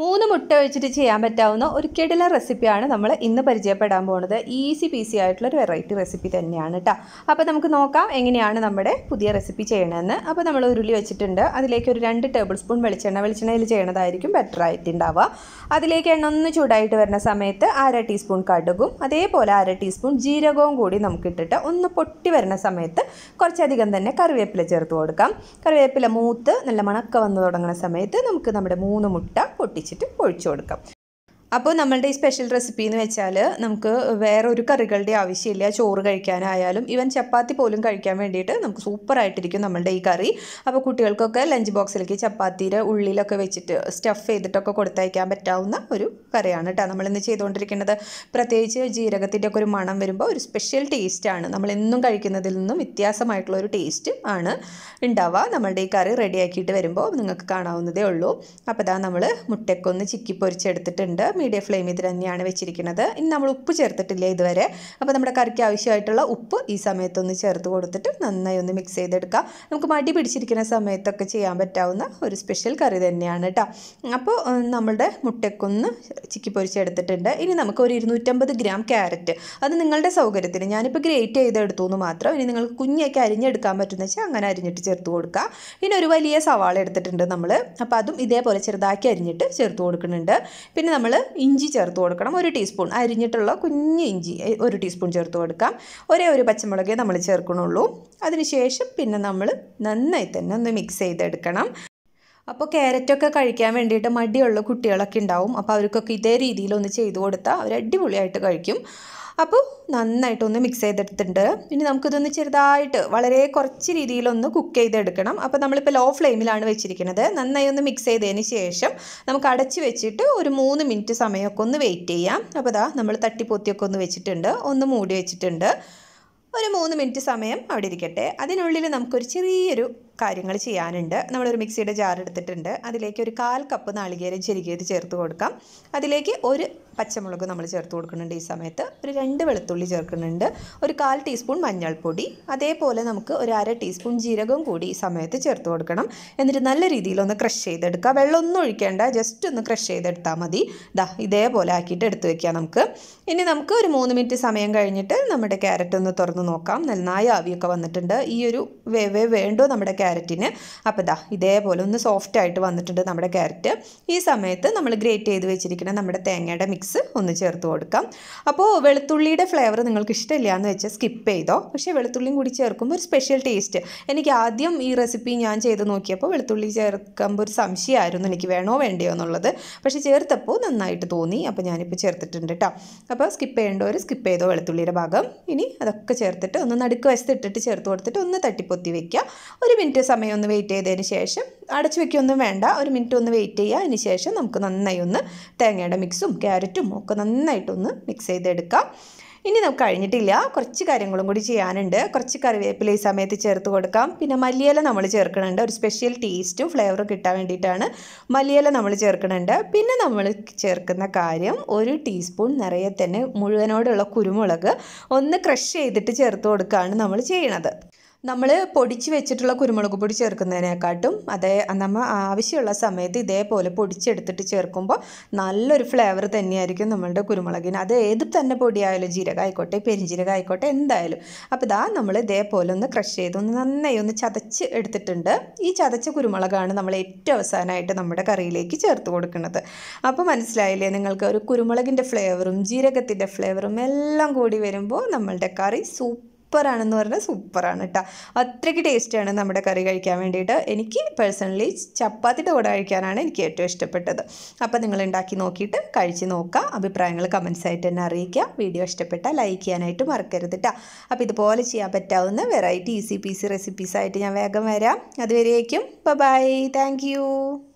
മൂന്ന് മുട്ട വെച്ചിട്ട് ചെയ്യാൻ പറ്റാവുന്ന ഒരു കിടില റെസിപ്പിയാണ് നമ്മൾ ഇന്ന് പരിചയപ്പെടാൻ പോകുന്നത് ഈസി പീസി ആയിട്ടുള്ള ഒരു വെറൈറ്റി റെസിപ്പി തന്നെയാണ് കേട്ടോ അപ്പോൾ നമുക്ക് നോക്കാം എങ്ങനെയാണ് നമ്മുടെ പുതിയ റെസിപ്പി ചെയ്യണമെന്ന് അപ്പോൾ നമ്മൾ ഉരുളി വെച്ചിട്ടുണ്ട് അതിലേക്ക് ഒരു രണ്ട് ടേബിൾ സ്പൂൺ വെളിച്ചെണ്ണ വെളിച്ചെണ്ണയിൽ ചെയ്യണതായിരിക്കും ബെറ്റർ ആയിട്ടുണ്ടാവുക അതിലേക്ക് എണ്ണ ഒന്ന് ചൂടായിട്ട് വരുന്ന സമയത്ത് അര ടീസ്പൂൺ കടുകും അതേപോലെ അര ടീസ്പൂൺ ജീരകവും കൂടി നമുക്ക് ഇട്ടിട്ട് ഒന്ന് പൊട്ടി വരുന്ന സമയത്ത് കുറച്ചധികം തന്നെ കറിവേപ്പില ചേർത്ത് കൊടുക്കാം കറിവേപ്പില മൂത്ത് നല്ല മണക്ക വന്ന് തുടങ്ങുന്ന സമയത്ത് നമുക്ക് നമ്മുടെ മൂന്ന് മുട്ട പൊട്ടിച്ചിട്ട് ഒഴിച്ചു കൊടുക്കാം അപ്പോൾ നമ്മളുടെ ഈ സ്പെഷ്യൽ റെസിപ്പി എന്ന് വെച്ചാൽ നമുക്ക് വേറെ ഒരു കറികളുടെ ആവശ്യമില്ല ചോറ് കഴിക്കാനായാലും ഈവൻ ചപ്പാത്തി പോലും കഴിക്കാൻ വേണ്ടിയിട്ട് നമുക്ക് സൂപ്പറായിട്ടിരിക്കും നമ്മളുടെ ഈ കറി അപ്പോൾ കുട്ടികൾക്കൊക്കെ ലഞ്ച് ബോക്സിലേക്ക് ചപ്പാത്തിയുടെ ഉള്ളിലൊക്കെ വെച്ചിട്ട് സ്റ്റഫ് ചെയ്തിട്ടൊക്കെ കൊടുത്തയക്കാൻ പറ്റാവുന്ന ഒരു കറിയാണ് കേട്ടോ നമ്മളിന്ന് ചെയ്തുകൊണ്ടിരിക്കുന്നത് പ്രത്യേകിച്ച് ജീരകത്തിൻ്റെ ഒക്കെ ഒരു മണം വരുമ്പോൾ ഒരു സ്പെഷ്യൽ ടേസ്റ്റാണ് നമ്മൾ എന്നും കഴിക്കുന്നതിൽ നിന്നും വ്യത്യാസമായിട്ടുള്ള ഒരു ടേസ്റ്റ് ആണ് ഉണ്ടാവുക നമ്മളുടെ ഈ കറി റെഡിയാക്കിയിട്ട് വരുമ്പോൾ നിങ്ങൾക്ക് കാണാവുന്നതേ ഉള്ളൂ അപ്പോൾ ഇതാ നമ്മൾ മുട്ടയ്ക്കൊന്ന് ചിക്കി പൊരിച്ചെടുത്തിട്ടുണ്ട് മീഡിയം ഫ്ലെയിമിൽ തന്നെയാണ് വെച്ചിരിക്കുന്നത് ഇനി നമ്മൾ ഉപ്പ് ചേർത്തിട്ടില്ല ഇതുവരെ അപ്പോൾ നമ്മുടെ കറിക്ക് ആവശ്യമായിട്ടുള്ള ഉപ്പ് ഈ സമയത്തൊന്ന് ചേർത്ത് കൊടുത്തിട്ട് നന്നായി ഒന്ന് മിക്സ് ചെയ്തെടുക്കാം നമുക്ക് മടി പിടിച്ചിരിക്കുന്ന സമയത്തൊക്കെ ചെയ്യാൻ പറ്റാവുന്ന ഒരു സ്പെഷ്യൽ കറി തന്നെയാണ് കേട്ടോ അപ്പോൾ ഉം, നമ്മളുടെ മുട്ടയ്ക്കൊന്ന് ചിക്കി പൊരിച്ചെടുത്തിട്ടുണ്ട് ഇനി നമുക്ക് ഒരു ഇരുന്നൂറ്റമ്പത് ഗ്രാം ക്യാരറ്റ് അത് നിങ്ങളുടെ സൗകര്യത്തിന് ഞാനിപ്പോൾ ഗ്രേറ്റ് ചെയ്തെടുത്തു എന്ന് മാത്രം ഇനി നിങ്ങൾക്ക് കുഞ്ഞൊക്കെ അരിഞ്ഞെടുക്കാൻ പറ്റുന്ന വെച്ചാൽ അങ്ങനെ അരിഞ്ഞിട്ട് ചേർത്ത് കൊടുക്കുക പിന്നെ ഒരു വലിയ സവാള എടുത്തിട്ടുണ്ട് നമ്മൾ അപ്പോൾ അതും ഇതേപോലെ ചെറുതാക്കി അരിഞ്ഞിട്ട് ചേർത്ത് കൊടുക്കുന്നുണ്ട് പിന്നെ നമ്മൾ ഇഞ്ചി ചേർത്ത് കൊടുക്കണം ഒരു ടീസ്പൂൺ അരിഞ്ഞിട്ടുള്ള കുഞ്ഞ് ഇഞ്ചി എ, ഒരു ടീസ്പൂൺ ചേർത്ത് കൊടുക്കാം ഒരേ ഒരു പച്ചമുളകേ നമ്മൾ ചേർക്കണുള്ളൂ അതിനുശേഷം പിന്നെ നമ്മൾ നന്നായി തന്നെ ഒന്ന് മിക്സ് ചെയ്തെടുക്കണം അപ്പോൾ ക്യാരറ്റൊക്കെ കഴിക്കാൻ വേണ്ടിയിട്ട് മടിയുള്ള കുട്ടികളൊക്കെ ഉണ്ടാവും അപ്പോൾ അവർക്കൊക്കെ ഇതേ രീതിയിലൊന്ന് ചെയ്തു കൊടുത്താൽ അവർ അടിപൊളിയായിട്ട് കഴിക്കും അപ്പോൾ നന്നായിട്ടൊന്ന് മിക്സ് ചെയ്തെടുത്തിട്ടുണ്ട് ഇനി നമുക്കിതൊന്ന് ചെറുതായിട്ട് വളരെ കുറച്ച് രീതിയിലൊന്ന് കുക്ക് ചെയ്തെടുക്കണം അപ്പോൾ നമ്മളിപ്പോൾ ലോ ഫ്ലെയിമിലാണ് വെച്ചിരിക്കുന്നത് നന്നായി ഒന്ന് മിക്സ് ചെയ്തതിന് ശേഷം നമുക്ക് അടച്ച് വെച്ചിട്ട് ഒരു മൂന്ന് മിനിറ്റ് സമയമൊക്കെ ഒന്ന് വെയിറ്റ് ചെയ്യാം അപ്പോൾ ഇതാ നമ്മൾ തട്ടിപ്പൊത്തിയൊക്കെ ഒന്ന് വെച്ചിട്ടുണ്ട് ഒന്ന് മൂടി വെച്ചിട്ടുണ്ട് ഒരു മൂന്ന് മിനിറ്റ് സമയം അവിടെ ഇരിക്കട്ടെ അതിനുള്ളിൽ നമുക്കൊരു ചെറിയൊരു കാര്യങ്ങൾ ചെയ്യാനുണ്ട് നമ്മളൊരു മിക്സിയുടെ ജാർ എടുത്തിട്ടുണ്ട് അതിലേക്ക് ഒരു കാൽ കപ്പ് നാളികേരം ചെരുകിയത് ചേർത്ത് കൊടുക്കാം അതിലേക്ക് ഒരു പച്ചമുളക് നമ്മൾ ചേർത്ത് കൊടുക്കുന്നുണ്ട് ഈ സമയത്ത് ഒരു രണ്ട് വെളുത്തുള്ളി ചേർക്കുന്നുണ്ട് ഒരു കാൽ ടീസ്പൂൺ മഞ്ഞൾപ്പൊടി അതേപോലെ നമുക്ക് ഒരു അര ടീസ്പൂൺ ജീരകവും കൂടി ഈ സമയത്ത് ചേർത്ത് കൊടുക്കണം എന്നിട്ട് നല്ല രീതിയിൽ ഒന്ന് ക്രഷ് ചെയ്തെടുക്കുക വെള്ളമൊന്നും ഒഴിക്കേണ്ട ജസ്റ്റ് ഒന്ന് ക്രഷ് ചെയ്തെടുത്താൽ മതി ദാ ഇതേപോലെ ആക്കിയിട്ട് എടുത്ത് വെക്കാം നമുക്ക് ഇനി നമുക്ക് ഒരു മൂന്ന് മിനിറ്റ് സമയം കഴിഞ്ഞിട്ട് നമ്മുടെ ക്യാരറ്റ് ഒന്ന് തുറന്ന് നോക്കാം നന്നായി ആവിയൊക്കെ വന്നിട്ടുണ്ട് ഈ ഒരു വേവേ വേണ്ടോ നമ്മുടെ ക്യാരറ്റിന് അപ്പോൾ ദാ ഇതേപോലെ ഒന്ന് സോഫ്റ്റ് ആയിട്ട് വന്നിട്ടുണ്ട് നമ്മുടെ ക്യാരറ്റ് ഈ സമയത്ത് നമ്മൾ ഗ്രേറ്റ് ചെയ്ത് വെച്ചിരിക്കുന്ന നമ്മുടെ തേങ്ങയുടെ മിക്സ് ഒന്ന് ചേർത്ത് കൊടുക്കാം അപ്പോൾ വെളുത്തുള്ളിയുടെ ഫ്ലേവർ നിങ്ങൾക്ക് ഇഷ്ടമില്ല എന്ന് വെച്ചാൽ സ്കിപ്പ് ചെയ്തോ പക്ഷേ വെളുത്തുള്ളിയും കൂടി ചേർക്കുമ്പോൾ ഒരു സ്പെഷ്യൽ ടേസ്റ്റ് എനിക്ക് ആദ്യം ഈ റെസിപ്പി ഞാൻ ചെയ്ത് നോക്കിയപ്പോൾ വെളുത്തുള്ളി ചേർക്കുമ്പോൾ ഒരു സംശയമായിരുന്നു എനിക്ക് വേണോ വേണ്ടയോ എന്നുള്ളത് പക്ഷേ ചേർത്തപ്പോൾ നന്നായിട്ട് തോന്നി അപ്പോൾ ഞാനിപ്പോൾ ചേർത്തിട്ടുണ്ട് കേട്ടോ അപ്പോൾ സ്കിപ്പ് ചെയ്യേണ്ടവർ സ്കിപ്പ് ചെയ്തോ വെളുത്തുള്ളിയുടെ ഭാഗം ഇനി അതൊക്കെ ചേർത്തിട്ട് ഒന്ന് നടുക്ക് വശത്ത് ഇട്ടിട്ട് ചേർത്ത് കൊടുത്തിട്ട് ഒന്ന് തട്ടിപ്പൊത്തി വെക്കുക ഒരു മിനിറ്റ് സമയം ഒന്ന് വെയിറ്റ് ചെയ്തതിന് ശേഷം അടച്ചു വെക്കുകയൊന്നും വേണ്ട ഒരു മിനിറ്റ് ഒന്ന് വെയിറ്റ് ചെയ്യുക അതിന് ശേഷം നമുക്ക് നന്നായി ഒന്ന് തേങ്ങയുടെ മിക്സും ക്യാരറ്റും ഒക്കെ നന്നായിട്ടൊന്ന് മിക്സ് ചെയ്തെടുക്കാം ഇനി നമുക്ക് കഴിഞ്ഞിട്ടില്ല കുറച്ച് കാര്യങ്ങളും കൂടി ചെയ്യാനുണ്ട് കുറച്ച് കറിവേപ്പില ഈ സമയത്ത് ചേർത്ത് കൊടുക്കാം പിന്നെ മല്ലിയില നമ്മൾ ചേർക്കുന്നുണ്ട് ഒരു സ്പെഷ്യൽ ടേസ്റ്റും ഫ്ലേവറും കിട്ടാൻ വേണ്ടിയിട്ടാണ് മല്ലിയില നമ്മൾ ചേർക്കുന്നുണ്ട് പിന്നെ നമ്മൾ ചേർക്കുന്ന കാര്യം ഒരു ടീസ്പൂൺ നിറയെ തന്നെ മുഴുവനോടുള്ള കുരുമുളക് ഒന്ന് ക്രഷ് ചെയ്തിട്ട് ചേർത്ത് കൊടുക്കുകയാണ് നമ്മൾ ചെയ്യണത് നമ്മൾ പൊടിച്ച് വെച്ചിട്ടുള്ള കുരുമുളക് പൊടി ചേർക്കുന്നതിനെക്കാട്ടും അതേ നമ്മൾ ആവശ്യമുള്ള സമയത്ത് ഇതേപോലെ പൊടിച്ചെടുത്തിട്ട് ചേർക്കുമ്പോൾ നല്ലൊരു ഫ്ലേവർ തന്നെയായിരിക്കും നമ്മളുടെ കുരുമുളകിന് അത് ഏത് തന്നെ പൊടിയായാലും ജീരകം ആയിക്കോട്ടെ പെരിഞ്ജീരകം ആയിക്കോട്ടെ എന്തായാലും അപ്പോൾ ഇതാ നമ്മൾ ഇതേപോലെ ഒന്ന് ക്രഷ് ചെയ്ത് ഒന്ന് നന്നായി ഒന്ന് ചതച്ച് എടുത്തിട്ടുണ്ട് ഈ ചതച്ച കുരുമുളകാണ് നമ്മൾ ഏറ്റവും അവസാനമായിട്ട് നമ്മുടെ കറിയിലേക്ക് ചേർത്ത് കൊടുക്കുന്നത് അപ്പോൾ മനസ്സിലായില്ലേ നിങ്ങൾക്ക് ഒരു കുരുമുളകിൻ്റെ ഫ്ലേവറും ജീരകത്തിൻ്റെ ഫ്ലേവറും എല്ലാം കൂടി വരുമ്പോൾ നമ്മളുടെ കറി സൂപ്പർ സൂപ്പറാണെന്ന് പറഞ്ഞാൽ സൂപ്പറാണ് കേട്ടോ അത്രയ്ക്ക് ടേസ്റ്റാണ് നമ്മുടെ കറി കഴിക്കാൻ വേണ്ടിയിട്ട് എനിക്ക് പേഴ്സണലി ചപ്പാത്തിയുടെ കൂടെ കഴിക്കാനാണ് എനിക്ക് ഏറ്റവും ഇഷ്ടപ്പെട്ടത് അപ്പോൾ നിങ്ങൾ ഉണ്ടാക്കി നോക്കിയിട്ട് കഴിച്ച് നോക്കുക അഭിപ്രായങ്ങൾ കമൻസ് ആയിട്ട് തന്നെ അറിയിക്കുക വീഡിയോ ഇഷ്ടപ്പെട്ടാൽ ലൈക്ക് ചെയ്യാനായിട്ട് മറക്കരുത് കേട്ടോ അപ്പോൾ ഇതുപോലെ ചെയ്യാൻ പറ്റാവുന്ന വെറൈറ്റി ഈസി പീസി റെസിപ്പീസായിട്ട് ഞാൻ വേഗം വരാം അതുവരേക്കും ബൈ താങ്ക് യു